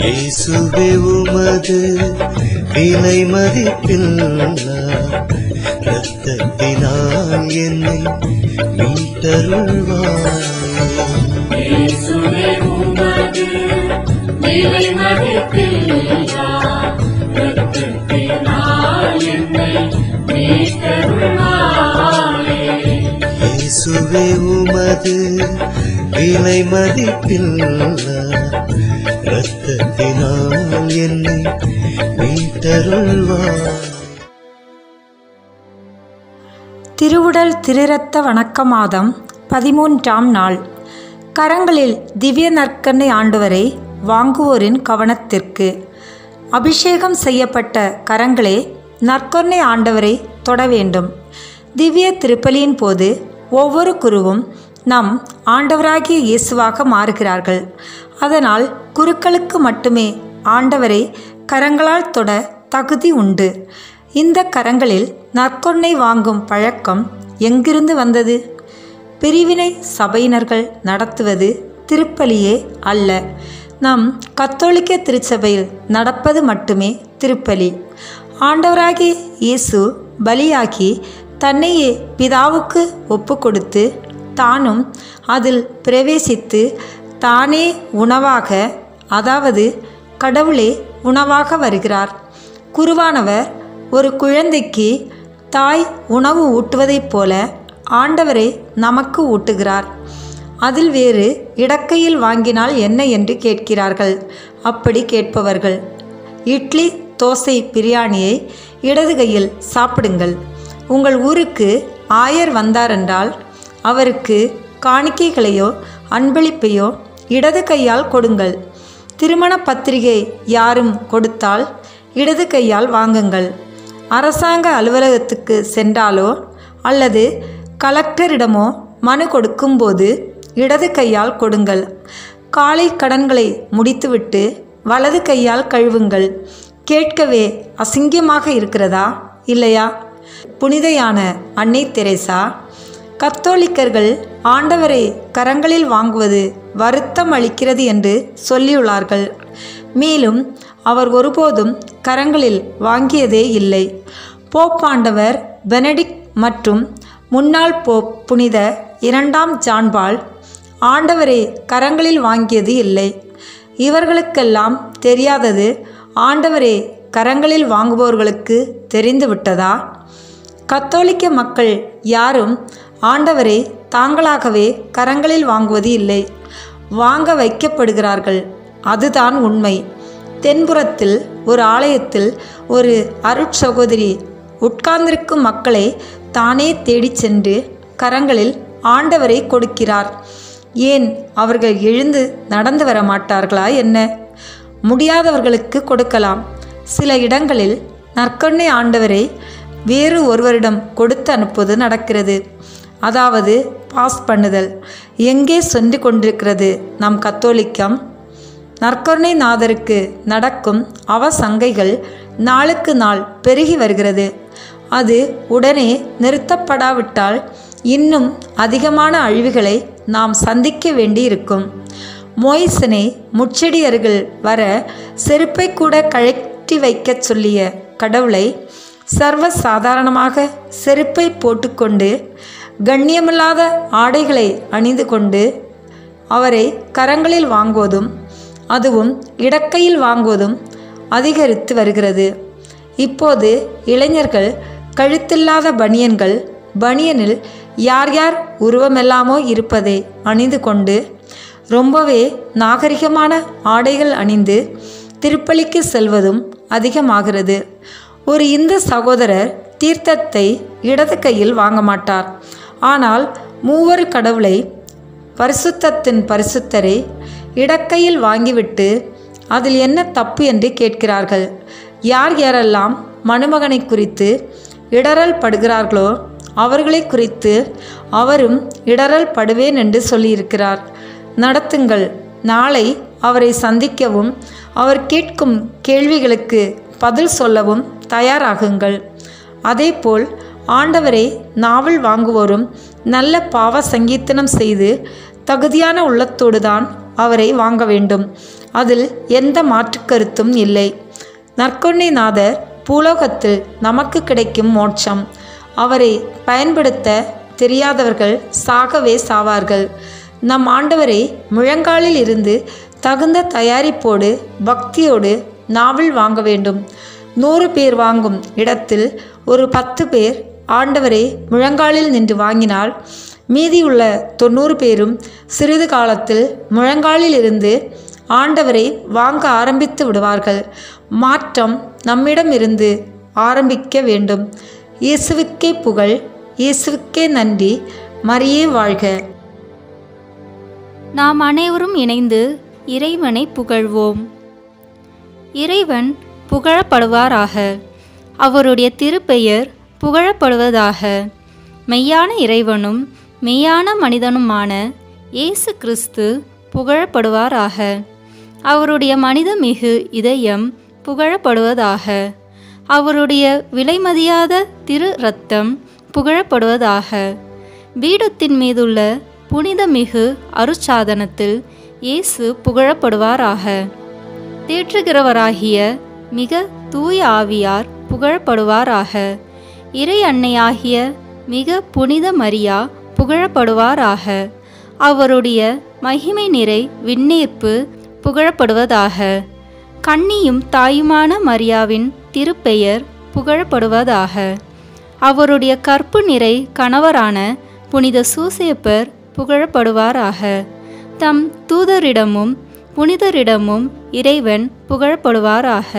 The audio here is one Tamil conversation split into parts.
இயேசுவே உமது விலை மதிப்பில்லா ரத்தத்தினால் என்னை மீட்டருள்வாய் இயேசுவே உமது விலை மதிப்பில்லா இரத்தத்தினால் என்னை மீட்டருள்வாயே. இயேசுவே உமது விலை மதிப்பில்லா ரத்தத்தினால் என்னை மீட்டருள்வாய் திருவுடல் திருரத்த வணக்க மாதம் பதிமூன்றாம் நாள் கரங்களில் திவ்ய நற்கண்ணை ஆண்டவரை வாங்குவோரின் கவனத்திற்கு அபிஷேகம் செய்யப்பட்ட கரங்களே நற்கொன்னை ஆண்டவரை தொட வேண்டும் திவ்ய திருப்பலியின் போது ஒவ்வொரு குருவும் நம் ஆண்டவராகிய இயேசுவாக மாறுகிறார்கள் அதனால் குருக்களுக்கு மட்டுமே ஆண்டவரை கரங்களால் தொட தகுதி உண்டு இந்த கரங்களில் நற்கொன்னை வாங்கும் பழக்கம் எங்கிருந்து வந்தது பிரிவினை சபையினர்கள் நடத்துவது திருப்பலியே அல்ல நம் கத்தோலிக்க திருச்சபையில் நடப்பது மட்டுமே திருப்பலி ஆண்டவராகிய இயேசு பலியாகி தன்னையே பிதாவுக்கு ஒப்பு கொடுத்து தானும் அதில் பிரவேசித்து தானே உணவாக அதாவது கடவுளே உணவாக வருகிறார் குருவானவர் ஒரு குழந்தைக்கு தாய் உணவு ஊட்டுவதைப் போல ஆண்டவரை நமக்கு ஊட்டுகிறார் அதில் வேறு இடக்கையில் வாங்கினால் என்ன என்று கேட்கிறார்கள் அப்படி கேட்பவர்கள் இட்லி தோசை பிரியாணியை இடது கையில் சாப்பிடுங்கள் உங்கள் ஊருக்கு ஆயர் வந்தாரென்றால் அவருக்கு காணிக்கைகளையோ அன்பளிப்பையோ இடது கையால் கொடுங்கள் திருமண பத்திரிகை யாரும் கொடுத்தால் இடது கையால் வாங்குங்கள் அரசாங்க அலுவலகத்துக்கு சென்றாலோ அல்லது கலெக்டரிடமோ மனு கொடுக்கும்போது இடது கையால் கொடுங்கள் காலை கடன்களை முடித்துவிட்டு வலது கையால் கழுவுங்கள் கேட்கவே அசிங்கமாக இருக்கிறதா இல்லையா புனிதையான அன்னை தெரேசா கத்தோலிக்கர்கள் ஆண்டவரை கரங்களில் வாங்குவது வருத்தம் அளிக்கிறது என்று சொல்லியுள்ளார்கள் மேலும் அவர் ஒருபோதும் கரங்களில் வாங்கியதே இல்லை போப்பாண்டவர் பெனடிக்ட் மற்றும் முன்னாள் போப் புனித இரண்டாம் ஜான்பால் ஆண்டவரை கரங்களில் வாங்கியது இல்லை இவர்களுக்கெல்லாம் தெரியாதது ஆண்டவரே கரங்களில் வாங்குபவர்களுக்கு தெரிந்துவிட்டதா கத்தோலிக்க மக்கள் யாரும் ஆண்டவரை தாங்களாகவே கரங்களில் வாங்குவது இல்லை வாங்க வைக்கப்படுகிறார்கள் அதுதான் உண்மை தென்புறத்தில் ஒரு ஆலயத்தில் ஒரு அருட்சகோதரி உட்கார்ந்திருக்கும் மக்களை தானே தேடிச் சென்று கரங்களில் ஆண்டவரை கொடுக்கிறார் ஏன் அவர்கள் எழுந்து நடந்து வர மாட்டார்களா என்ன முடியாதவர்களுக்கு கொடுக்கலாம் சில இடங்களில் நற்கொன்னை ஆண்டவரை வேறு ஒருவரிடம் கொடுத்து அனுப்புவது நடக்கிறது அதாவது பாஸ் பண்ணுதல் எங்கே சென்று கொண்டிருக்கிறது நம் கத்தோலிக்கம் நற்கருணை நாதருக்கு நடக்கும் அவசங்கைகள் நாளுக்கு நாள் பெருகி வருகிறது அது உடனே நிறுத்தப்படாவிட்டால் இன்னும் அதிகமான அழிவுகளை நாம் சந்திக்க வேண்டியிருக்கும் மோய்சனை முச்செடியர்கள் வர செருப்பை கூட கழட்டி வைக்கச் சொல்லிய கடவுளை சர்வ சாதாரணமாக செருப்பை போட்டுக்கொண்டு கண்ணியமில்லாத ஆடைகளை அணிந்து கொண்டு அவரை கரங்களில் வாங்குவதும் அதுவும் இடக்கையில் வாங்குவதும் அதிகரித்து வருகிறது இப்போது இளைஞர்கள் கழுத்தில்லாத பனியன்கள் பனியனில் யார் யார் உருவமெல்லாமோ இருப்பதை அணிந்து கொண்டு ரொம்பவே நாகரிகமான ஆடைகள் அணிந்து திருப்பலிக்கு செல்வதும் அதிகமாகிறது ஒரு இந்து சகோதரர் தீர்த்தத்தை இடது கையில் வாங்க மாட்டார் ஆனால் மூவர் கடவுளை பரிசுத்தத்தின் பரிசுத்தரை இடக்கையில் வாங்கிவிட்டு அதில் என்ன தப்பு என்று கேட்கிறார்கள் யார் யாரெல்லாம் மணமகனை குறித்து இடறல் படுகிறார்களோ அவர்களை குறித்து அவரும் இடறல் படுவேன் என்று சொல்லியிருக்கிறார் நடத்துங்கள் நாளை அவரை சந்திக்கவும் அவர் கேட்கும் கேள்விகளுக்கு பதில் சொல்லவும் தயாராகுங்கள் அதேபோல் ஆண்டவரை நாவல் வாங்குவோரும் நல்ல பாவ சங்கீர்த்தனம் செய்து தகுதியான உள்ளத்தோடு தான் அவரை வாங்க வேண்டும் அதில் எந்த மாற்றுக் கருத்தும் இல்லை நற்கொன்னைநாதர் பூலோகத்தில் நமக்கு கிடைக்கும் மோட்சம் அவரை பயன்படுத்த தெரியாதவர்கள் சாகவே சாவார்கள் நம் ஆண்டவரை முழங்காலில் இருந்து தகுந்த தயாரிப்போடு பக்தியோடு நாவல் வாங்க வேண்டும் நூறு பேர் வாங்கும் இடத்தில் ஒரு பத்து பேர் ஆண்டவரை முழங்காலில் நின்று வாங்கினால் மீதியுள்ள தொண்ணூறு பேரும் சிறிது காலத்தில் முழங்காலில் இருந்து ஆண்டவரை வாங்க ஆரம்பித்து விடுவார்கள் மாற்றம் நம்மிடமிருந்து ஆரம்பிக்க வேண்டும் இயேசுவுக்கே புகழ் இயேசுவுக்கே நன்றி மரியே வாழ்க நாம் அனைவரும் இணைந்து இறைவனை புகழ்வோம் இறைவன் புகழப்படுவாராக அவருடைய திருப்பெயர் புகழப்படுவதாக மெய்யான இறைவனும் மெய்யான மனிதனுமான இயேசு கிறிஸ்து புகழப்படுவாராக அவருடைய மனிதமிகு இதயம் புகழப்படுவதாக அவருடைய விலைமதியாத திரு ரத்தம் புகழப்படுவதாக பீடத்தின் மீதுள்ள புனிதமிகு அருட்சாதனத்தில் இயேசு புகழப்படுவாராக தேற்றுகிறவராகிய மிக தூய ஆவியார் புகழப்படுவாராக இறை அன்னையாகிய மிக புனித மரியா புகழப்படுவாராக அவருடைய மகிமை நிறை விண்ணேற்பு புகழப்படுவதாக கன்னியும் தாயுமான மரியாவின் திருப்பெயர் புகழப்படுவதாக அவருடைய கற்பு நிறை கணவரான புனித சூசேப்பர் புகழப்படுவாராக தம் தூதரிடமும் புனிதரிடமும் இறைவன் புகழப்படுவாராக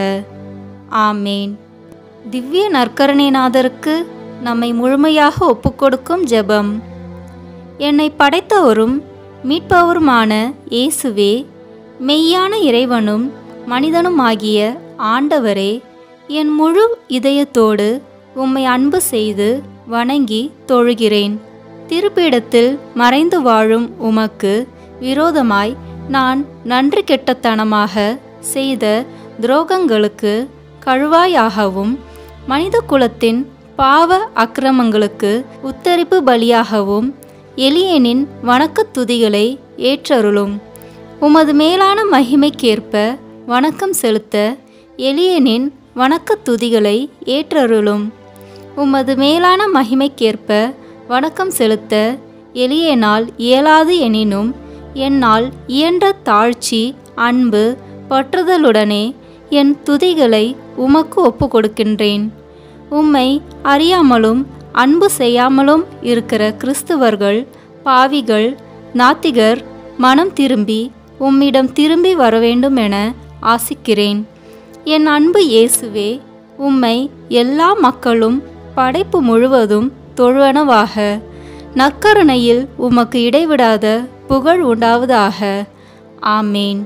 ஆமேன் திவ்ய நற்கருணைநாதருக்கு நம்மை முழுமையாக ஒப்புக்கொடுக்கும் ஜெபம் என்னை படைத்தவரும் மீட்பவருமான இயேசுவே மெய்யான இறைவனும் மனிதனுமாகிய ஆண்டவரே என் முழு இதயத்தோடு உம்மை அன்பு செய்து வணங்கி தொழுகிறேன் திருப்பீடத்தில் மறைந்து வாழும் உமக்கு விரோதமாய் நான் நன்றி கெட்டத்தனமாக செய்த துரோகங்களுக்கு கழுவாயாகவும் மனித குலத்தின் பாவ அக்கிரமங்களுக்கு உத்தரிப்பு பலியாகவும் எளியனின் வணக்கத் துதிகளை ஏற்றருளும் உமது மேலான மகிமைக்கேற்ப வணக்கம் செலுத்த எளியனின் வணக்கத் துதிகளை ஏற்றருளும் உமது மேலான மகிமைக்கேற்ப வணக்கம் செலுத்த எளியனால் இயலாது எனினும் என்னால் இயன்ற தாழ்ச்சி அன்பு பற்றுதலுடனே என் துதிகளை உமக்கு ஒப்பு கொடுக்கின்றேன் உம்மை அறியாமலும் அன்பு செய்யாமலும் இருக்கிற கிறிஸ்துவர்கள் பாவிகள் நாத்திகர் மனம் திரும்பி உம்மிடம் திரும்பி வர வேண்டும் என ஆசிக்கிறேன் என் அன்பு இயேசுவே உம்மை எல்லா மக்களும் படைப்பு முழுவதும் தொழுவனவாக நற்கருணையில் உமக்கு இடைவிடாத புகழ் உண்டாவதாக ஆமேன்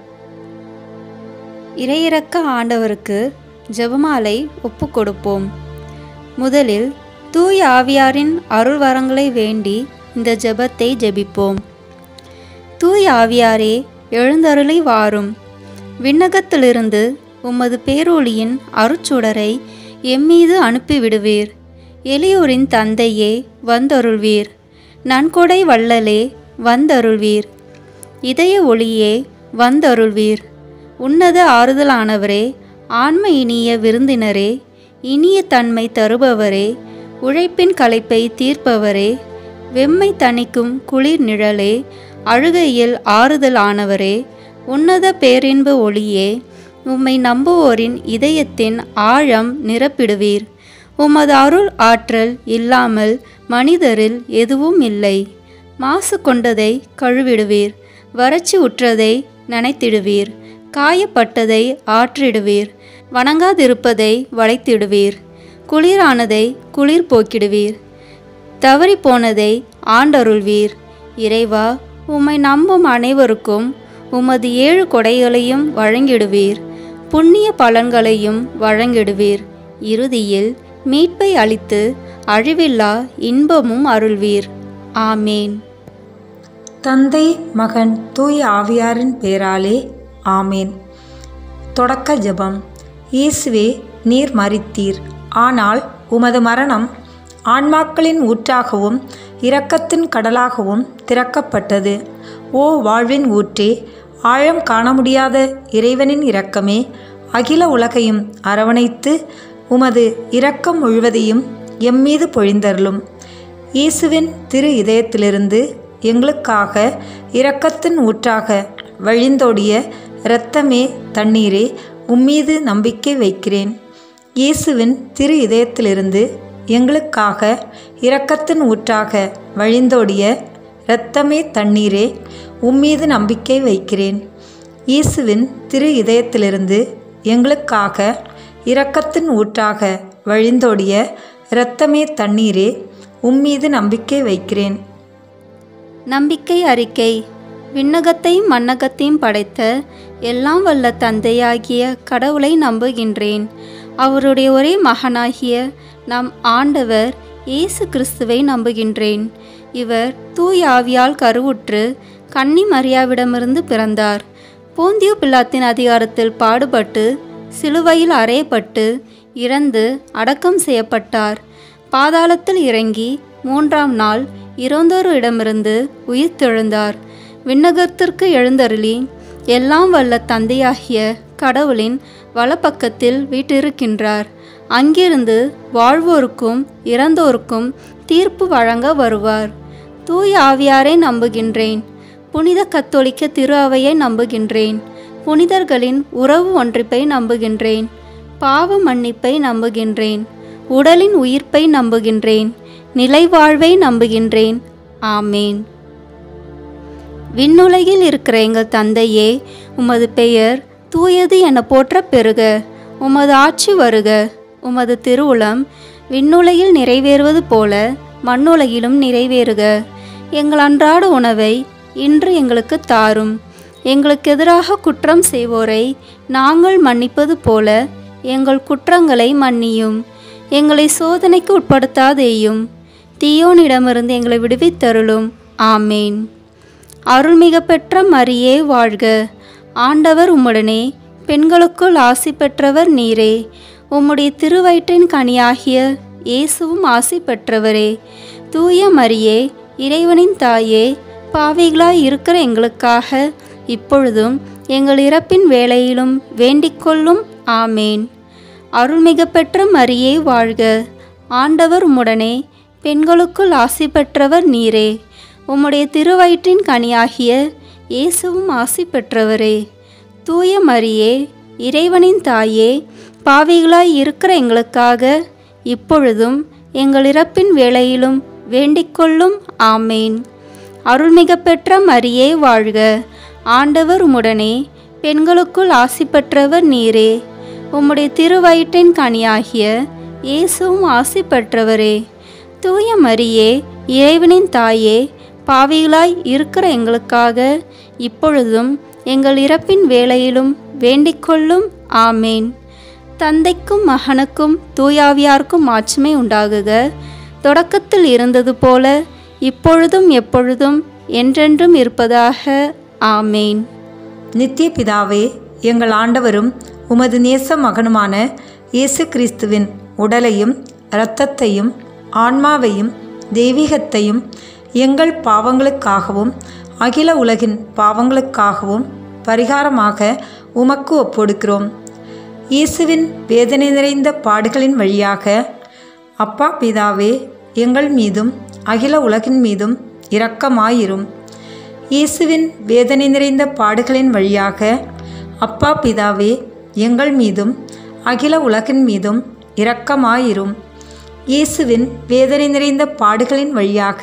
இறையிறக்க ஆண்டவருக்கு ஜெபமாலை ஒப்பு கொடுப்போம் முதலில் தூய ஆவியாரின் அருள் வரங்களை வேண்டி இந்த ஜெபத்தை ஜெபிப்போம் தூய ஆவியாரே எழுந்தருளை வாரும் விண்ணகத்திலிருந்து உமது பேரொளியின் அருட்சுடரை எம்மீது அனுப்பிவிடுவீர் எளியோரின் தந்தையே வந்தருள்வீர் நன்கொடை வள்ளலே வந்தருள்வீர் இதய ஒளியே வந்தருள்வீர் உன்னத ஆறுதலானவரே ஆன்ம இனிய விருந்தினரே இனிய தன்மை தருபவரே உழைப்பின் களைப்பை தீர்ப்பவரே வெம்மை தணிக்கும் குளிர் நிழலே அழுகையில் ஆறுதல் ஆனவரே உன்னத பேரின்ப ஒளியே உம்மை நம்புவோரின் இதயத்தின் ஆழம் நிரப்பிடுவீர் உமது அருள் ஆற்றல் இல்லாமல் மனிதரில் எதுவும் இல்லை மாசு கொண்டதை கழுவிடுவீர் வறட்சி உற்றதை நனைத்திடுவீர் காயப்பட்டதை ஆற்றிடுவீர் வணங்காதிருப்பதை வளைத்திடுவீர் குளிரானதை குளிர் போக்கிடுவீர் தவறி போனதை ஆண்டருள்வீர் இறைவா உம்மை நம்பும் அனைவருக்கும் உமது ஏழு கொடைகளையும் வழங்கிடுவீர் புண்ணிய பலன்களையும் வழங்கிடுவீர் இறுதியில் மீட்பை அளித்து அழிவில்லா இன்பமும் அருள்வீர் ஆமேன் தந்தை மகன் தூய ஆவியாரின் பேராலே ஆமேன் தொடக்க ஜெபம் இயேசுவே நீர் மரித்தீர் ஆனால் உமது மரணம் ஆன்மாக்களின் ஊற்றாகவும் இரக்கத்தின் கடலாகவும் திறக்கப்பட்டது ஓ வாழ்வின் ஊற்றே ஆழம் காண முடியாத இறைவனின் இரக்கமே அகில உலகையும் அரவணைத்து உமது இரக்கம் முழுவதையும் எம்மீது பொழிந்தருளும் இயேசுவின் திரு இதயத்திலிருந்து எங்களுக்காக இரக்கத்தின் ஊற்றாக வழிந்தோடிய இரத்தமே தண்ணீரே உம்மீது நம்பிக்கை வைக்கிறேன் இயேசுவின் திரு இதயத்திலிருந்து எங்களுக்காக இரக்கத்தின் ஊற்றாக வழிந்தோடிய இரத்தமே தண்ணீரே உம்மீது நம்பிக்கை வைக்கிறேன் இயேசுவின் திரு இதயத்திலிருந்து எங்களுக்காக இரக்கத்தின் ஊற்றாக வழிந்தோடிய இரத்தமே தண்ணீரே உம்மீது நம்பிக்கை வைக்கிறேன் நம்பிக்கை அறிக்கை விண்ணகத்தையும் மண்ணகத்தையும் படைத்த எல்லாம் வல்ல தந்தையாகிய கடவுளை நம்புகின்றேன் அவருடைய ஒரே மகனாகிய நம் ஆண்டவர் இயேசு கிறிஸ்துவை நம்புகின்றேன் இவர் தூய் ஆவியால் கருவுற்று கன்னி மரியாவிடமிருந்து பிறந்தார் போந்தியு பிலாத்தின் அதிகாரத்தில் பாடுபட்டு சிலுவையில் அறையப்பட்டு இறந்து அடக்கம் செய்யப்பட்டார் பாதாளத்தில் இறங்கி மூன்றாம் நாள் இறந்தோரிடமிருந்து உயிர்த்தெழுந்தார் விண்ணகத்திற்கு எழுந்தருளி எல்லாம் வல்ல தந்தையாகிய கடவுளின் வலப்பக்கத்தில் வீட்டிருக்கின்றார் அங்கிருந்து வாழ்வோருக்கும் இறந்தோருக்கும் தீர்ப்பு வழங்க வருவார் தூய ஆவியாரை நம்புகின்றேன் புனித கத்தோலிக்க திரு அவையை நம்புகின்றேன் புனிதர்களின் உறவு ஒன்றிப்பை நம்புகின்றேன் பாவ மன்னிப்பை நம்புகின்றேன் உடலின் உயிர்ப்பை நம்புகின்றேன் நிலைவாழ்வை நம்புகின்றேன் ஆமேன் விண்ணுலகில் இருக்கிற எங்கள் தந்தையே உமது பெயர் தூயது என போற்ற பெறுக உமது ஆட்சி வருக உமது திருவுளம் விண்ணுலகில் நிறைவேறுவது போல மண்ணுலகிலும் நிறைவேறுக எங்கள் அன்றாட உணவை இன்று எங்களுக்கு தாரும் எங்களுக்கு எதிராக குற்றம் செய்வோரை நாங்கள் மன்னிப்பது போல எங்கள் குற்றங்களை மன்னியும் எங்களை சோதனைக்கு உட்படுத்தாதேயும் தீயோனிடமிருந்து எங்களை விடுவித்தருளும் ஆமேன் அருள்மிக பெற்ற மரியே வாழ்க ஆண்டவர் உம்முடனே பெண்களுக்குள் ஆசி பெற்றவர் நீரே உம்முடைய திருவயிற்றின் கனியாகிய இயேசுவும் ஆசி பெற்றவரே தூய மரியே இறைவனின் தாயே பாவிகளாய் இருக்கிற எங்களுக்காக இப்பொழுதும் எங்கள் இறப்பின் வேளையிலும் வேண்டிக்கொள்ளும் ஆமேன் அருள்மிக பெற்ற மரியே வாழ்க ஆண்டவர் உம்முடனே பெண்களுக்குள் ஆசி பெற்றவர் நீரே உம்முடைய திருவயிற்றின் கனியாகிய இயேசுவும் ஆசி பெற்றவரே தூய மரியே இறைவனின் தாயே பாவிகளாய் இருக்கிற எங்களுக்காக இப்பொழுதும் எங்கள் இறப்பின் வேளையிலும் வேண்டிக்கொள்ளும் ஆமேன் அருள்மிக பெற்ற மரியே வாழ்க ஆண்டவர் உம்முடனே பெண்களுக்குள் ஆசி பெற்றவர் நீரே உம்முடைய திருவயிற்றின் கனியாகிய இயேசுவும் ஆசி பெற்றவரே தூய மரியே இறைவனின் தாயே பாவிகளாய் இருக்கிற எங்களுக்காக இப்பொழுதும் எங்கள் இறப்பின் வேளையிலும் வேண்டிக்கொள்ளும் ஆமேன் தந்தைக்கும் மகனுக்கும் தூயாவியாருக்கும் மாட்சிமை உண்டாகுக தொடக்கத்தில் இருந்தது போல இப்பொழுதும் எப்பொழுதும் என்றென்றும் இருப்பதாக ஆமேன் நித்திய பிதாவே எங்கள் ஆண்டவரும் உமது நேச மகனுமான இயேசு கிறிஸ்துவின் உடலையும் இரத்தத்தையும் ஆன்மாவையும் தெய்வீகத்தையும் எங்கள் பாவங்களுக்காகவும் அகில உலகின் பாவங்களுக்காகவும் பரிகாரமாக உமக்கு ஒப்பொடுக்கிறோம் இயேசுவின் வேதனை நிறைந்த பாடுகளின் வழியாக அப்பா பிதாவே எங்கள் மீதும் அகில உலகின் மீதும் இரக்கமாயிரும் இயேசுவின் வேதனை நிறைந்த பாடுகளின் வழியாக அப்பா பிதாவே எங்கள் மீதும் அகில உலகின் மீதும் இரக்கமாயிரும் இயேசுவின் வேதனை நிறைந்த பாடுகளின் வழியாக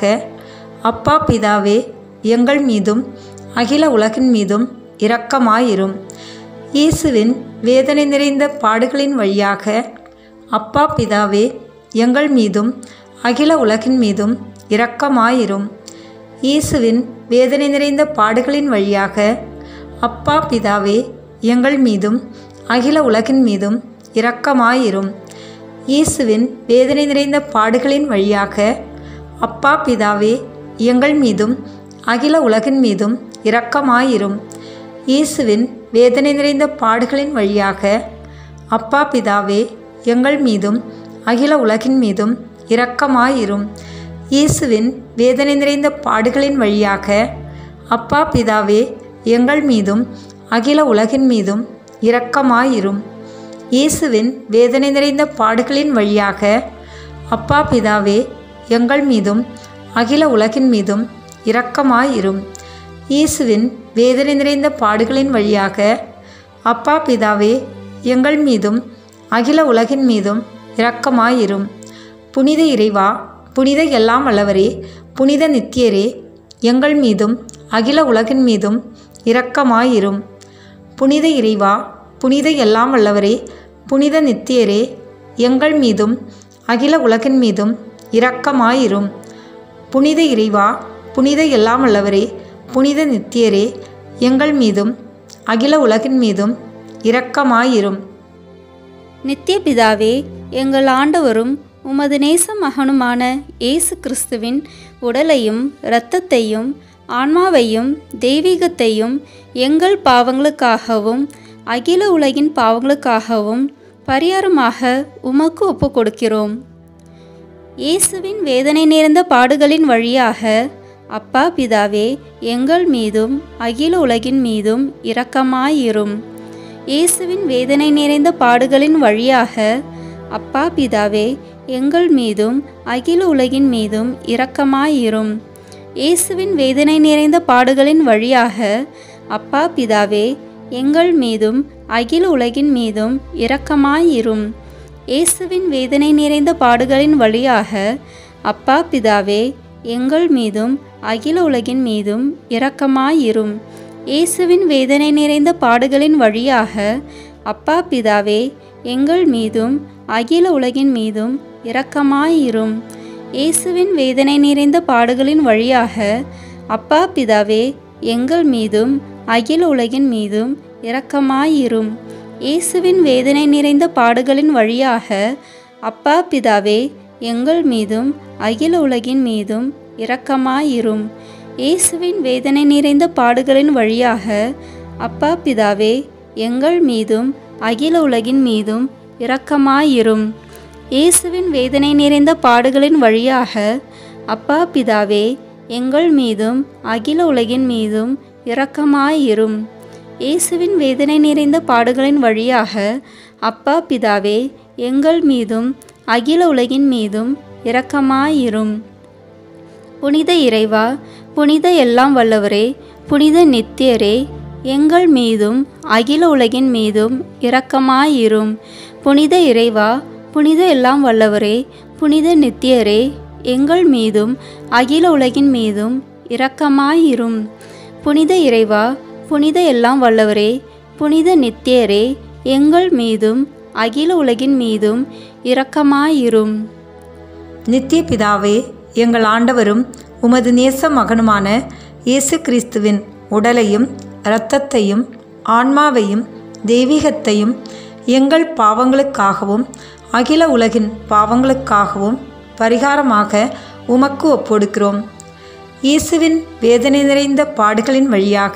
அப்பா பிதாவே எங்கள் மீதும் அகில உலகின் மீதும் இரக்கமாயிரும் இயேசுவின் வேதனை நிறைந்த பாடுகளின் வழியாக அப்பா பிதாவே எங்கள் மீதும் அகில உலகின் மீதும் இரக்கமாயிரும் இயேசுவின் வேதனை நிறைந்த பாடுகளின் வழியாக அப்பா பிதாவே எங்கள் மீதும் அகில உலகின் மீதும் இரக்கமாயிரும் இயேசுவின் வேதனை நிறைந்த பாடுகளின் வழியாக அப்பா பிதாவே எங்கள் மீதும் அகில உலகின் மீதும் இரக்கமாயிரும் இயேசுவின் வேதனை நிறைந்த பாடுகளின் வழியாக அப்பா பிதாவே எங்கள் மீதும் அகில உலகின் மீதும் இரக்கமாயிரும் இயேசுவின் வேதனை நிறைந்த பாடுகளின் வழியாக அப்பா பிதாவே எங்கள் மீதும் அகில உலகின் மீதும் இரக்கமாயிரும் இயேசுவின் வேதனை நிறைந்த பாடுகளின் வழியாக அப்பா பிதாவே எங்கள் மீதும் அகில உலகின் மீதும் இரக்கமாயிரும் இயேசுவின் வேதனை நிறைந்த பாடுகளின் வழியாக அப்பா பிதாவே எங்கள் மீதும் அகில உலகின் மீதும் இரக்கமாயிரும் புனித இறைவா புனித எல்லாம் வல்லவரே புனித நித்தியரே எங்கள் மீதும் அகில உலகின் மீதும் இரக்கமாயிரும் புனித இறைவா புனித எல்லாம் வல்லவரே புனித நித்தியரே எங்கள் மீதும் அகில உலகின் மீதும் இரக்கமாயிரும் புனித இறைவா புனித எல்லாம் வல்லவரே புனித நித்தியரே எங்கள் மீதும் அகில உலகின் மீதும் இரக்கமாயிரும் நித்திய பிதாவே எங்கள் ஆண்டவரும் உமது நேச மகனுமான இயேசு கிறிஸ்துவின் உடலையும் இரத்தத்தையும் ஆன்மாவையும் தெய்வீகத்தையும் எங்கள் பாவங்களுக்காகவும் அகில உலகின் பாவங்களுக்காகவும் பரிகாரமாக உமக்கு ஒப்புக் கொடுக்கிறோம் இயேசுவின் வேதனை நேர்ந்த பாடுகளின் வழியாக அப்பா பிதாவே எங்கள் மீதும் அகில உலகின் மீதும் இரக்கமாயிரும் இயேசுவின் வேதனை நிறைந்த பாடுகளின் வழியாக அப்பா பிதாவே எங்கள் மீதும் அகில உலகின் மீதும் இரக்கமாயிரும் இயேசுவின் வேதனை நிறைந்த பாடுகளின் வழியாக அப்பா பிதாவே எங்கள் மீதும் அகில உலகின் மீதும் இரக்கமாயிரும் இயேசுவின் வேதனை நிறைந்த பாடுகளின் வழியாக அப்பா பிதாவே எங்கள் மீதும் அகில உலகின் மீதும் இரக்கமாயிரும் இயேசுவின் வேதனை நிறைந்த பாடுகளின் வழியாக அப்பா பிதாவே எங்கள் மீதும் அகில உலகின் மீதும் இரக்கமாயிரும் இயேசுவின் வேதனை நிறைந்த பாடுகளின் வழியாக அப்பா பிதாவே எங்கள் மீதும் அகில உலகின் மீதும் இரக்கமாயிரும் இயேசுவின் வேதனை நிறைந்த பாடுகளின் வழியாக அப்பா பிதாவே எங்கள் மீதும் அகில உலகின் மீதும் இரக்கமாயிரும் இயேசுவின் வேதனை நிறைந்த பாடுகளின் வழியாக அப்பா பிதாவே எங்கள் மீதும் அகில உலகின் மீதும் இரக்கமாயிரும் இயேசுவின் வேதனை நிறைந்த பாடுகளின் வழியாக அப்பா பிதாவே எங்கள் மீதும் அகில உலகின் மீதும் இரக்கமாயிரும் இயேசுவின் வேதனை நிறைந்த பாடுகளின் வழியாக அப்பா பிதாவே எங்கள் மீதும் அகில உலகின் மீதும் இரக்கமாயிரும் புனித இறைவா புனித எல்லாம் வல்லவரே புனித நித்தியரே எங்கள் மீதும் அகில உலகின் மீதும் இரக்கமாயிரும் புனித இறைவா புனித எல்லாம் வல்லவரே புனித நித்தியரே எங்கள் மீதும் அகில உலகின் மீதும் இரக்கமாயிரும் புனித இறைவா புனித எல்லாம் வல்லவரே புனித நித்தியரே எங்கள் மீதும் அகில உலகின் மீதும் இரக்கமாயிரும் நித்திய பிதாவே எங்கள் ஆண்டவரும் உமது நேச மகனுமான இயேசு கிறிஸ்துவின் உடலையும் இரத்தத்தையும் ஆன்மாவையும் தெய்வீகத்தையும் எங்கள் பாவங்களுக்காகவும் அகில உலகின் பாவங்களுக்காகவும் பரிகாரமாக உமக்கு ஒப்பொடுக்கிறோம் இயேசுவின் வேதனை நிறைந்த பாடுகளின் வழியாக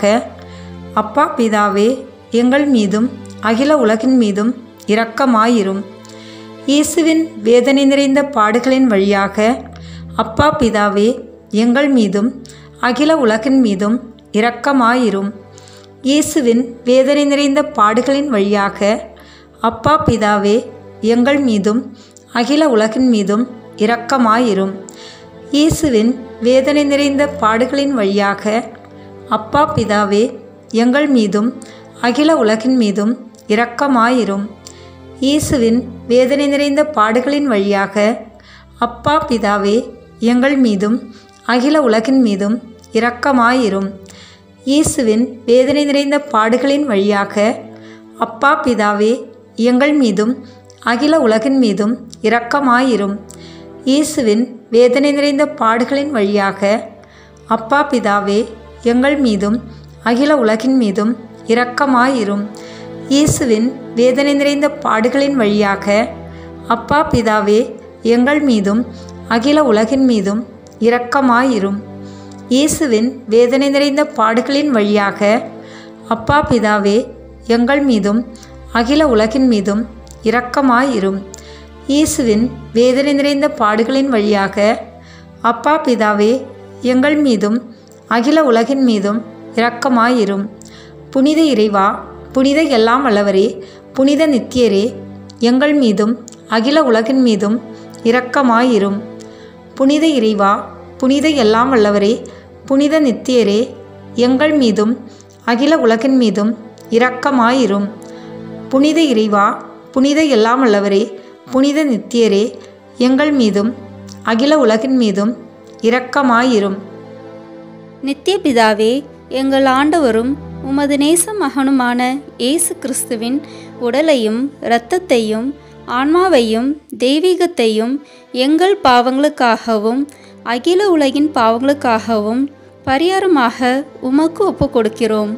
அப்பா பிதாவே எங்கள் மீதும் அகில உலகின் மீதும் இரக்கமாயிரும் இயேசுவின் வேதனை நிறைந்த பாடுகளின் வழியாக அப்பா பிதாவே எங்கள் மீதும் அகில உலகின் மீதும் இரக்கமாயிரும் இயேசுவின் வேதனை நிறைந்த பாடுகளின் வழியாக அப்பா பிதாவே எங்கள் மீதும் அகில உலகின் மீதும் இரக்கமாயிரும் இயேசுவின் வேதனை நிறைந்த பாடுகளின் வழியாக அப்பா பிதாவே எங்கள் மீதும் அகில உலகின் மீதும் இரக்கமாயிரும் இயேசுவின் வேதனை நிறைந்த பாடுகளின் வழியாக அப்பா பிதாவே எங்கள் மீதும் அகில உலகின் மீதும் இரக்கமாயிரும் இயேசுவின் வேதனை நிறைந்த பாடுகளின் வழியாக அப்பா பிதாவே எங்கள் மீதும் அகில உலகின் மீதும் இரக்கமாயிரும் இயேசுவின் வேதனை நிறைந்த பாடுகளின் வழியாக அப்பா பிதாவே எங்கள் மீதும் அகில உலகின் மீதும் இரக்கமாயிரும் இயேசுவின் வேதனை நிறைந்த பாடுகளின் வழியாக அப்பா பிதாவே எங்கள் மீதும் அகில உலகின் மீதும் இரக்கமாயிரும் இயேசுவின் வேதனை நிறைந்த பாடுகளின் வழியாக அப்பா பிதாவே எங்கள் மீதும் அகில உலகின் மீதும் இரக்கமாயிரும் இயேசுவின் வேதனை நிறைந்த பாடுகளின் வழியாக அப்பா பிதாவே எங்கள் மீதும் அகில உலகின் மீதும் இரக்கமாயிரும் புனித இறைவா புனித எல்லாம் வல்லவரே புனித நித்தியரே எங்கள் மீதும் அகில உலகின் மீதும் இரக்கமாயிரும் புனித இறைவா புனித எல்லாம் வல்லவரே புனித நித்தியரே எங்கள் மீதும் அகில உலகின் மீதும் இரக்கமாயிரும் புனித இறைவா புனித எல்லாம் வல்லவரே புனித நித்தியரே எங்கள் மீதும் அகில உலகின் மீதும் இரக்கமாயிரும் நித்திய பிதாவே எங்கள் ஆண்டவரும் உமது நேச மகனுமான இயேசு கிறிஸ்துவின் உடலையும் இரத்தத்தையும் ஆன்மாவையும் தெய்வீகத்தையும் எங்கள் பாவங்களுக்காகவும் அகில உலகின் பாவங்களுக்காகவும் பரிகாரமாக உமக்கு ஒப்புக் கொடுக்கிறோம்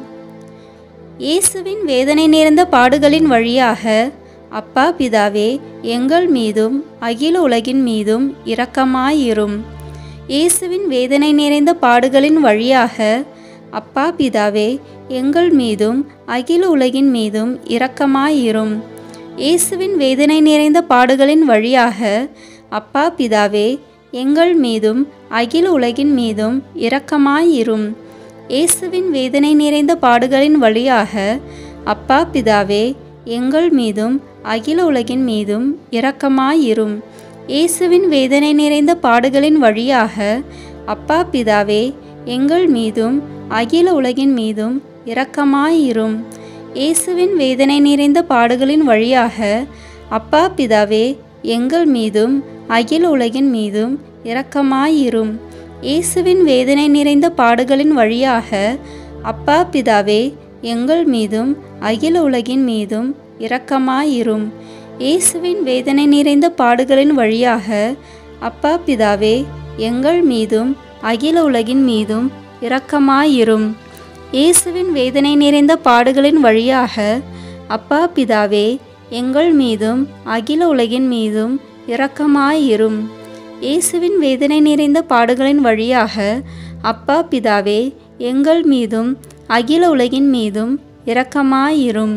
இயேசுவின் வேதனை நேர்ந்த பாடுகளின் வழியாக அப்பா பிதாவே எங்கள் மீதும் அகில உலகின் மீதும் இரக்கமாயிரும் இயேசுவின் வேதனை நிறைந்த பாடுகளின் வழியாக அப்பா பிதாவே எங்கள் மீதும் அகில உலகின் மீதும் இரக்கமாயிரும் இயேசுவின் வேதனை நிறைந்த பாடுகளின் வழியாக அப்பா பிதாவே எங்கள் மீதும் அகில உலகின் மீதும் இரக்கமாயிரும் இயேசுவின் வேதனை நிறைந்த பாடுகளின் வழியாக அப்பா பிதாவே எங்கள் மீதும் அகில உலகின் மீதும் இரக்கமாயிரும் இயேசுவின் வேதனை நிறைந்த பாடுகளின் வழியாக அப்பா பிதாவே எங்கள் மீதும் அகில உலகின் மீதும் இரக்கமாயிரும் இயேசுவின் வேதனை நிறைந்த பாடுகளின் வழியாக அப்பா பிதாவே எங்கள் மீதும் அகில உலகின் மீதும் இரக்கமாயிரும் இயேசுவின் வேதனை நிறைந்த பாடுகளின் வழியாக அப்பா பிதாவே எங்கள் மீதும் அகில உலகின் மீதும் இரக்கமாயிரும் இயேசுவின் வேதனை நிறைந்த பாடுகளின் வழியாக அப்பா பிதாவே எங்கள் மீதும் அகில உலகின் மீதும் இரக்கமாயிரும் இயேசுவின் வேதனை நிறைந்த பாடுகளின் வழியாக அப்பா பிதாவே எங்கள் மீதும் அகில உலகின் மீதும் இரக்கமாயிரும் இயேசுவின் வேதனை நிறைந்த பாடுகளின் வழியாக அப்பா பிதாவே எங்கள் மீதும் அகில உலகின் மீதும் இரக்கமாயிரும்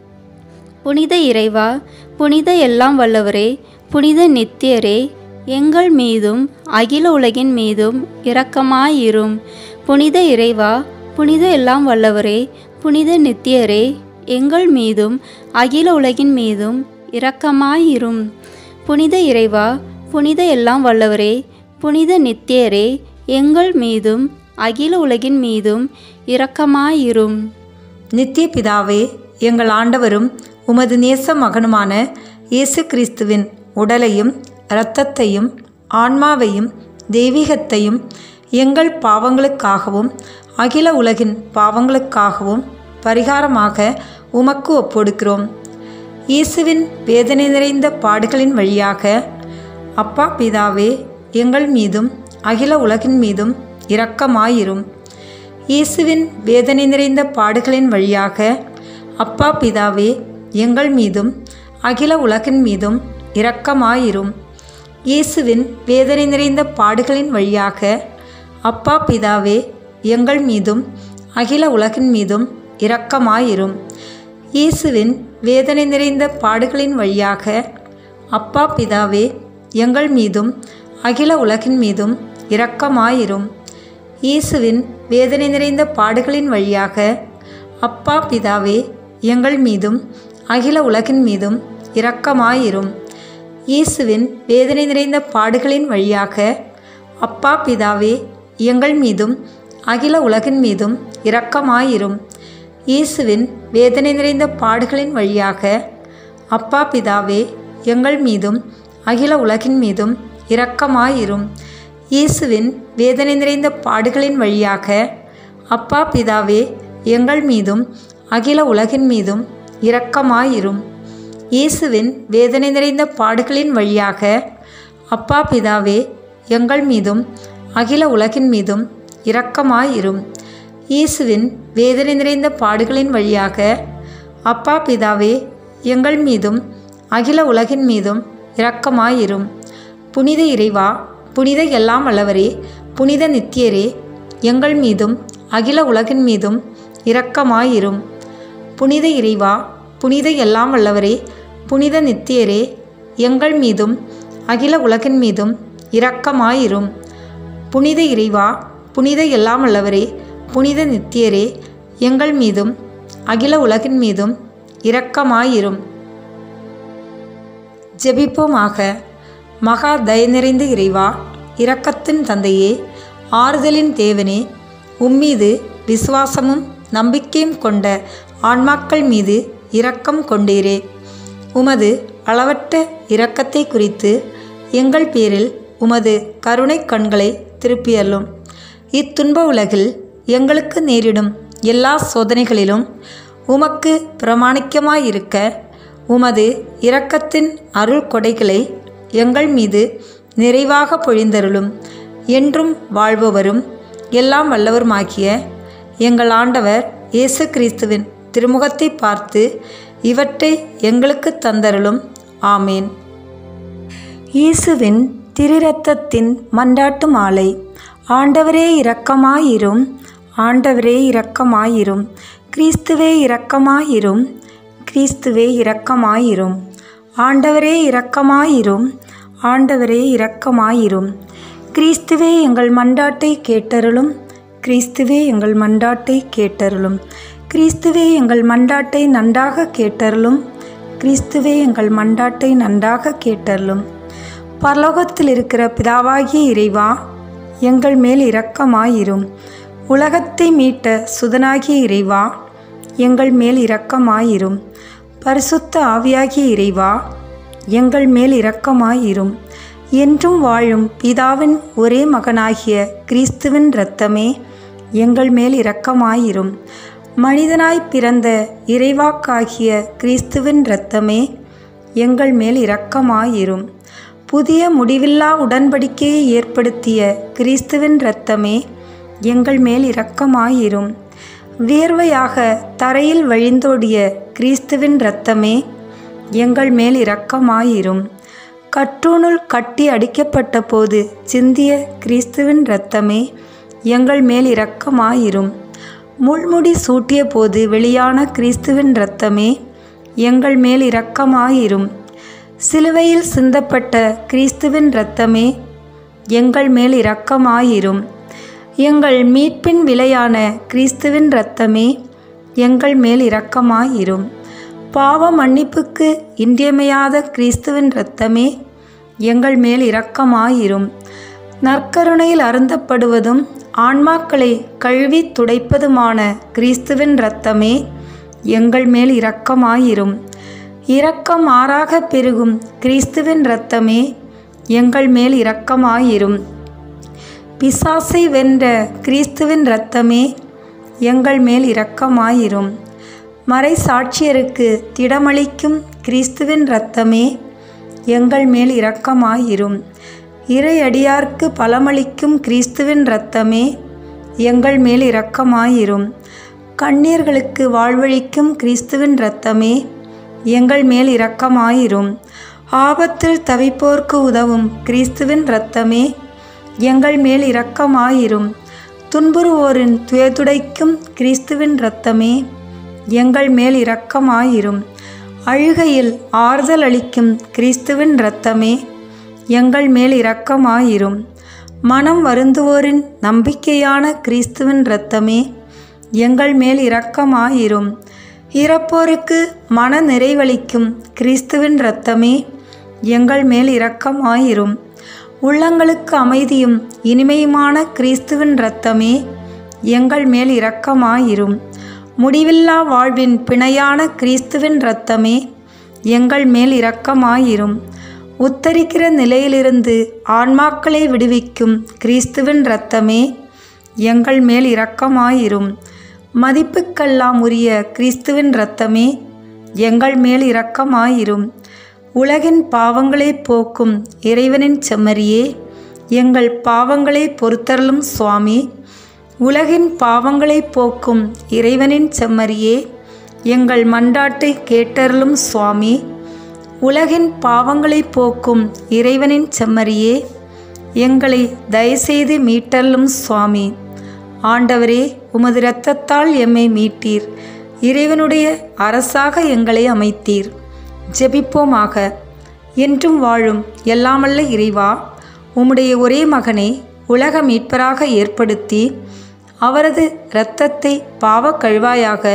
புனித இறைவா புனித எல்லாம் வல்லவரே புனித நித்தியரே எங்கள் மீதும் அகில உலகின் மீதும் இரக்கமாயிரும் புனித இறைவா புனித எல்லாம் வல்லவரே புனித நித்தியரே எங்கள் மீதும் அகில உலகின் மீதும் இரக்கமாயிரும் புனித இறைவா புனித எல்லாம் வல்லவரே புனித நித்தியரே எங்கள் மீதும் அகில உலகின் மீதும் இரக்கமாயிரும் நித்திய பிதாவே எங்கள் ஆண்டவரும் உமது நேச மகனுமான இயேசு கிறிஸ்துவின் உடலையும் இரத்தத்தையும் ஆன்மாவையும் தெய்வீகத்தையும் எங்கள் பாவங்களுக்காகவும் அகில உலகின் பாவங்களுக்காகவும் பரிகாரமாக உமக்கு ஒப்பொடுக்கிறோம் இயேசுவின் வேதனை நிறைந்த பாடுகளின் வழியாக அப்பா பிதாவே எங்கள் மீதும் அகில உலகின் மீதும் இரக்கமாயிரும் இயேசுவின் வேதனை நிறைந்த பாடுகளின் வழியாக அப்பா பிதாவே எங்கள் மீதும் அகில உலகின் மீதும் இரக்கமாயிரும் இயேசுவின் வேதனை நிறைந்த பாடுகளின் வழியாக அப்பா பிதாவே எங்கள் மீதும் அகில உலகின் மீதும் இரக்கமாயிரும் இயேசுவின் வேதனை நிறைந்த பாடுகளின் வழியாக அப்பா பிதாவே எங்கள் மீதும் அகில உலகின் மீதும் இரக்கமாயிரும் இயேசுவின் வேதனை நிறைந்த பாடுகளின் வழியாக அப்பா பிதாவே எங்கள் மீதும் அகில உலகின் மீதும் இரக்கமாயிரும் இயேசுவின் வேதனை நிறைந்த பாடுகளின் வழியாக அப்பா பிதாவே எங்கள் மீதும் அகில உலகின் மீதும் இரக்கமாயிரும் இயேசுவின் வேதனை நிறைந்த பாடுகளின் வழியாக அப்பா பிதாவே எங்கள் மீதும் அகில உலகின் மீதும் இரக்கமாயிரும் இயேசுவின் வேதனை நிறைந்த பாடுகளின் வழியாக அப்பா பிதாவே எங்கள் மீதும் அகில உலகின் மீதும் இரக்கமாயிரும் இயேசுவின் வேதனை நிறைந்த பாடுகளின் வழியாக அப்பா பிதாவே எங்கள் மீதும் அகில உலகின் மீதும் இரக்கமாயிரும் இயேசுவின் வேதனை நிறைந்த பாடுகளின் வழியாக அப்பா பிதாவே எங்கள் மீதும் அகில உலகின் மீதும் இரக்கமாயிரும் புனித இறைவா புனித எல்லாம் வல்லவரே புனித நித்தியரே எங்கள் மீதும் அகில உலகின் மீதும் இரக்கமாயிரும் புனித இறைவா புனித எல்லாம் வல்லவரே புனித நித்தியரே எங்கள் மீதும் அகில உலகின் மீதும் இரக்கமாயிரும் புனித இறைவா புனித எல்லாம் வல்லவரே புனித நித்தியரே எங்கள் மீதும் அகில உலகின் மீதும் இரக்கமாயிரும் ஜெபிப்போமாக மகா தய நிறைந்த இறைவா இரக்கத்தின் தந்தையே ஆறுதலின் தேவனே உம்மீது விசுவாசமும் நம்பிக்கையும் கொண்ட ஆன்மாக்கள் மீது இரக்கம் கொண்டீரே உமது அளவற்ற இரக்கத்தை குறித்து எங்கள் பேரில் உமது கருணை கண்களை திருப்பியல்லும் இத்துன்ப உலகில் எங்களுக்கு நேரிடும் எல்லா சோதனைகளிலும் உமக்கு பிரமாணிக்கமாயிருக்க உமது இரக்கத்தின் அருள் கொடைகளை எங்கள் மீது நிறைவாக பொழிந்தருளும் என்றும் வாழ்பவரும் எல்லாம் வல்லவருமாகிய எங்கள் ஆண்டவர் இயேசு கிறிஸ்துவின் திருமுகத்தை பார்த்து இவற்றை எங்களுக்கு தந்தருளும் ஆமேன் இயேசுவின் திருரத்தத்தின் மன்றாட்டு மாலை ஆண்டவரே இரக்கமாயிரும் ஆண்டவரே இரக்கமாயிரும் கிறிஸ்துவே இரக்கமாயிரும் கிறிஸ்துவே இரக்கமாயிரும் ஆண்டவரே இரக்கமாயிரும் ஆண்டவரே இரக்கமாயிரும் கிறிஸ்துவே எங்கள் மண்டாட்டை கேட்டருளும் கிறிஸ்துவே எங்கள் மண்டாட்டை கேட்டருளும் கிறிஸ்துவே எங்கள் மண்டாட்டை நன்றாக கேட்டருளும் கிறிஸ்துவே எங்கள் மண்டாட்டை நன்றாக கேட்டருளும் பரலோகத்தில் இருக்கிற பிதாவாகிய இறைவா எங்கள் மேல் இரக்கமாயிரும் உலகத்தை மீட்ட சுதனாகிய இறைவா எங்கள் மேல் இரக்கமாயிரும் பரிசுத்த ஆவியாகிய இறைவா எங்கள் மேல் இரக்கமாயிரும் என்றும் வாழும் பிதாவின் ஒரே மகனாகிய கிறிஸ்துவின் இரத்தமே எங்கள் மேல் இரக்கமாயிரும் மனிதனாய் பிறந்த இறைவாக்காகிய கிறிஸ்துவின் இரத்தமே எங்கள் மேல் இரக்கமாயிரும் புதிய முடிவில்லா உடன்படிக்கையை ஏற்படுத்திய கிறிஸ்துவின் இரத்தமே எங்கள் மேல் இரக்கமாயிரும் வியர்வையாக தரையில் வழிந்தோடிய கிறிஸ்துவின் இரத்தமே எங்கள் மேல் இரக்கமாயிரும் கற்றூனுள் கட்டி அடிக்கப்பட்ட போது சிந்திய கிறிஸ்துவின் இரத்தமே எங்கள் மேல் இரக்கமாயிரும் முள்முடி சூட்டிய போது வெளியான கிறிஸ்துவின் இரத்தமே எங்கள் மேல் இரக்கமாயிரும் சிலுவையில் சிந்தப்பட்ட கிறிஸ்துவின் இரத்தமே எங்கள் மேல் இரக்கமாயிரும் எங்கள் மீட்பின் விலையான கிறிஸ்துவின் இரத்தமே எங்கள் மேல் இரக்கமாயிரும் பாவ மன்னிப்புக்கு இன்றியமையாத கிறிஸ்துவின் இரத்தமே எங்கள் மேல் இரக்கமாயிரும் நற்கருணையில் அருந்தப்படுவதும் ஆன்மாக்களை கழுவி துடைப்பதுமான கிறிஸ்துவின் இரத்தமே எங்கள் மேல் இரக்கமாயிரும் இரக்கம் ஆறாக பெருகும் கிறிஸ்துவின் இரத்தமே எங்கள் மேல் இரக்கமாயிரும் பிசாசை வென்ற கிறிஸ்துவின் இரத்தமே எங்கள் மேல் இரக்கமாயிரும் மறை சாட்சியருக்கு திடமளிக்கும் கிறிஸ்துவின் இரத்தமே எங்கள் மேல் இரக்கமாயிரும் இறையடியார்க்கு பலமளிக்கும் கிறிஸ்துவின் இரத்தமே எங்கள் மேல் இரக்கமாயிரும் கண்ணீர்களுக்கு வாழ்வழிக்கும் கிறிஸ்துவின் இரத்தமே எங்கள் மேல் இரக்கமாயிரும் ஆபத்தில் தவிப்போர்க்கு உதவும் கிறிஸ்துவின் இரத்தமே எங்கள் மேல் இரக்கமாயிரும் துன்புறுவோரின் துயதுடைக்கும் கிறிஸ்துவின் இரத்தமே எங்கள் மேல் இரக்கமாயிரும் அழுகையில் ஆறுதல் அளிக்கும் கிறிஸ்துவின் இரத்தமே எங்கள் மேல் இரக்கமாயிரும் மனம் வருந்துவோரின் நம்பிக்கையான கிறிஸ்துவின் இரத்தமே எங்கள் மேல் இரக்கமாயிரும் இறப்போருக்கு மன நிறைவளிக்கும் கிறிஸ்துவின் இரத்தமே எங்கள் மேல் இரக்கமாயிரும் உள்ளங்களுக்கு அமைதியும் இனிமையுமான கிறிஸ்துவின் இரத்தமே எங்கள் மேல் இரக்கமாயிரும் முடிவில்லா வாழ்வின் பிணையான கிறிஸ்துவின் இரத்தமே எங்கள் மேல் இரக்கமாயிரும் உத்தரிக்கிற நிலையிலிருந்து ஆன்மாக்களை விடுவிக்கும் கிறிஸ்துவின் இரத்தமே எங்கள் மேல் இரக்கமாயிரும் மதிப்புக்கெல்லாம் உரிய கிறிஸ்துவின் இரத்தமே எங்கள் மேல் இரக்கமாயிரும் உலகின் பாவங்களை போக்கும் இறைவனின் செம்மறியே எங்கள் பாவங்களை பொறுத்தருளும் சுவாமி உலகின் பாவங்களை போக்கும் இறைவனின் செம்மறியே எங்கள் மன்றாட்டை கேட்டருளும் சுவாமி உலகின் பாவங்களை போக்கும் இறைவனின் செம்மறியே எங்களை தயவுசெய்து மீட்டருளும் சுவாமி ஆண்டவரே உமது இரத்தத்தால் எம்மை மீட்டீர் இறைவனுடைய அரசாக எங்களை அமைத்தீர் ஜெபிப்போமாக என்றும் வாழும் எல்லாமல்ல இறைவா உம்முடைய ஒரே மகனை உலக மீட்பராக ஏற்படுத்தி அவரது இரத்தத்தை பாவக் கழுவாயாக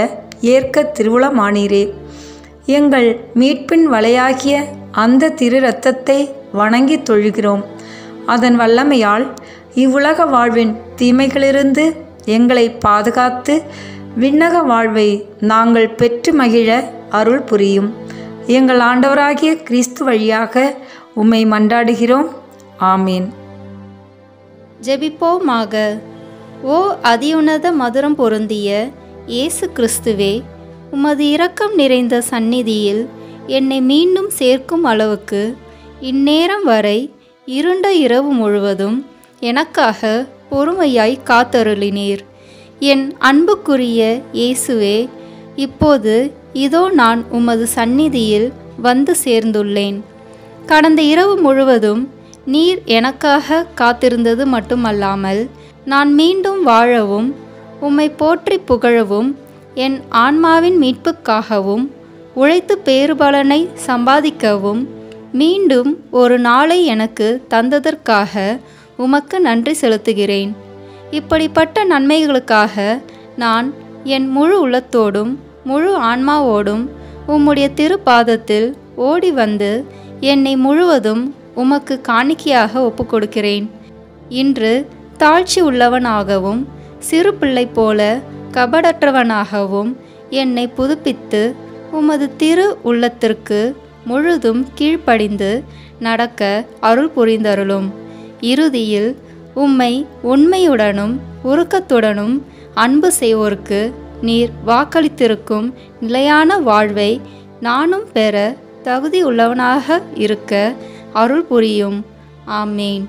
ஏற்க திருவுளமானீரே எங்கள் மீட்பின் வலையாகிய அந்த திரு இரத்தத்தை வணங்கி தொழுகிறோம் அதன் வல்லமையால் இவ்வுலக வாழ்வின் தீமைகளிலிருந்து எங்களை பாதுகாத்து விண்ணக வாழ்வை நாங்கள் பெற்று மகிழ அருள் புரியும் எங்கள் ஆண்டவராகிய கிறிஸ்து வழியாக உம்மை மன்றாடுகிறோம் ஆமீன் ஜெபிப்போமாக ஓ அதியுன்னத மதுரம் பொருந்திய இயேசு கிறிஸ்துவே உமது இரக்கம் நிறைந்த சந்நிதியில் என்னை மீண்டும் சேர்க்கும் அளவுக்கு இந்நேரம் வரை இருண்ட இரவு முழுவதும் எனக்காக பொறுமையாய் காத்தருளினீர் என் அன்புக்குரிய இயேசுவே இப்போது இதோ நான் உமது சந்நிதியில் வந்து சேர்ந்துள்ளேன் கடந்த இரவு முழுவதும் நீர் எனக்காக காத்திருந்தது மட்டுமல்லாமல் நான் மீண்டும் வாழவும் உம்மை போற்றி புகழவும் என் ஆன்மாவின் மீட்புக்காகவும் உழைத்து பேறுபலனை சம்பாதிக்கவும் மீண்டும் ஒரு நாளை எனக்கு தந்ததற்காக உமக்கு நன்றி செலுத்துகிறேன் இப்படிப்பட்ட நன்மைகளுக்காக நான் என் முழு உள்ளத்தோடும் முழு ஆன்மாவோடும் உம்முடைய திருப்பாதத்தில் ஓடி வந்து என்னை முழுவதும் உமக்கு காணிக்கையாக ஒப்புக்கொடுக்கிறேன் இன்று தாழ்ச்சி உள்ளவனாகவும் சிறு பிள்ளை போல கபடற்றவனாகவும் என்னை புதுப்பித்து உமது திரு உள்ளத்திற்கு முழுதும் கீழ்ப்படிந்து நடக்க அருள் புரிந்தருளும் இறுதியில் உம்மை உண்மையுடனும் உருக்கத்துடனும் அன்பு செய்வோருக்கு நீர் வாக்களித்திருக்கும் நிலையான வாழ்வை நானும் பெற தகுதி உள்ளவனாக இருக்க அருள் புரியும் ஆமேன்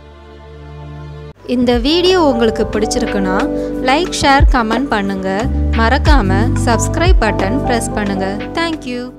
இந்த வீடியோ உங்களுக்கு பிடிச்சிருக்குன்னா லைக் ஷேர் கமெண்ட் பண்ணுங்க மறக்காம சப்ஸ்கிரைப் பட்டன் ப்ரெஸ் பண்ணுங்க தேங்க்யூ